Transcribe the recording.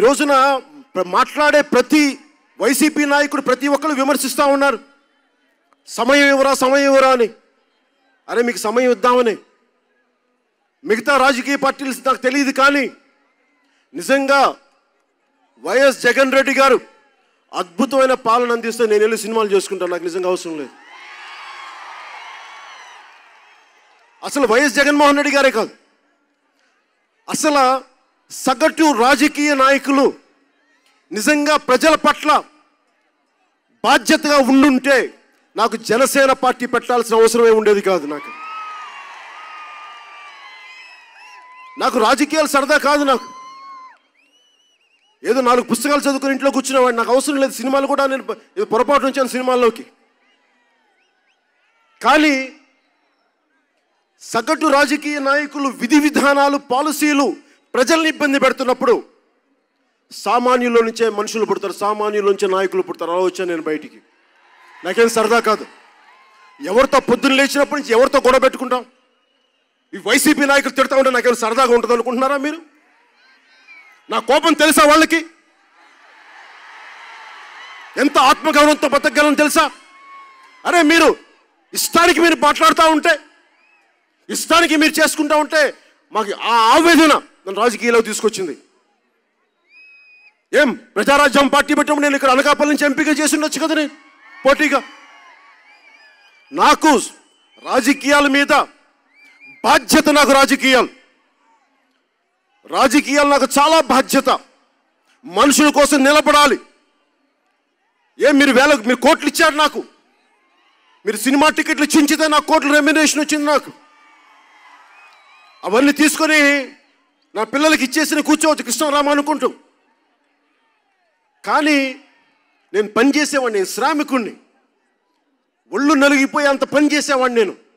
ఈ రోజున ప్ర- మాట్లాడే ప్రతి వైసీపీ నాయకుడు ప్రతి ఒక్కరు విమర్శిస్తూ ఉన్నారు సమయం ఇవ్వరా సమయం ఇవ్వరా అని అరే మీకు సమయం ఇద్దామని మిగతా రాజకీయ పార్టీలు నాకు తెలియదు కానీ నిజంగా వైఎస్ జగన్ రెడ్డి గారు అద్భుతమైన పాలన అందిస్తే నేను వెళ్ళి సినిమాలు చేసుకుంటాను నాకు నిజంగా అవసరం లేదు అసలు వైఎస్ జగన్మోహన్ రెడ్డి గారే కాదు అసలు సగటు రాజకీయ నాయకులు నిజంగా ప్రజల పట్ల బాధ్యతగా ఉండుంటే నాకు జనసేన పార్టీ పెట్టాల్సిన అవసరమే ఉండేది కాదు నాకు నాకు రాజకీయాలు సరదా కాదు నాకు ఏదో నాలుగు పుస్తకాలు చదువుకుని ఇంట్లో కూర్చునేవాడు నాకు అవసరం లేదు సినిమాలు కూడా నేను ప- ఏదో పొరపాటు వచ్చాను సినిమాల్లోకి కానీ సగటు రాజకీయ నాయకులు విధి విధానాలు పాలసీలు ప్రజల్ని ఇబ్బంది పెడుతున్నప్పుడు సామాన్యుల నుంచే మనుషులు పుడతారు సామాన్యుల నుంచే నాయకులు పుడతారు అలా వచ్చాను నేను బయటికి నాకేం సరదా కాదు ఎవరితో పొద్దున్న లేచినప్పటి నుంచి ఎవరితో గొడవ పెట్టుకుంటాం ఈ వైసీపీ నాయకులు తిడతా ఉంటే నాకేం సరదాగా ఉంటుంది అనుకుంటున్నారా మీరు నా కోపం తెలుసా వాళ్ళకి ఎంత ఆత్మగౌరవంతో బతకగలను తెలుసా అరే మీరు ఇష్టానికి మీరు మాట్లాడుతూ ఉంటే ఇష్టానికి మీరు చేసుకుంటా ఉంటే మాకు ఆ ఆవేదన నన్ను రాజకీయాల్లో తీసుకొచ్చింది ఏం ప్రజారాజ్యం పార్టీ పెట్టినప్పుడు నేను ఇక్కడ అనకాపల్లి నుంచి ఎంపిక చేసి ఉండొచ్చు కదా నేను పోటీగా నాకు రాజకీయాల మీద బాధ్యత నాకు రాజకీయాలు రాజకీయాలు నాకు చాలా బాధ్యత మనుషుల కోసం నిలబడాలి ఏం మీరు వేల మీరు కోట్లు ఇచ్చారు నాకు మీరు సినిమా టికెట్లు చించితే నాకు కోట్ల రెమ్యునేషన్ వచ్చింది నాకు అవన్నీ తీసుకొని నా పిల్లలకి ఇచ్చేసి కూర్చోవచ్చు కృష్ణరామ అనుకుంటూ కానీ నేను పని చేసేవాడిని నేను శ్రామికుణ్ణి ఒళ్ళు నలిగిపోయి అంత పని చేసేవాడిని నేను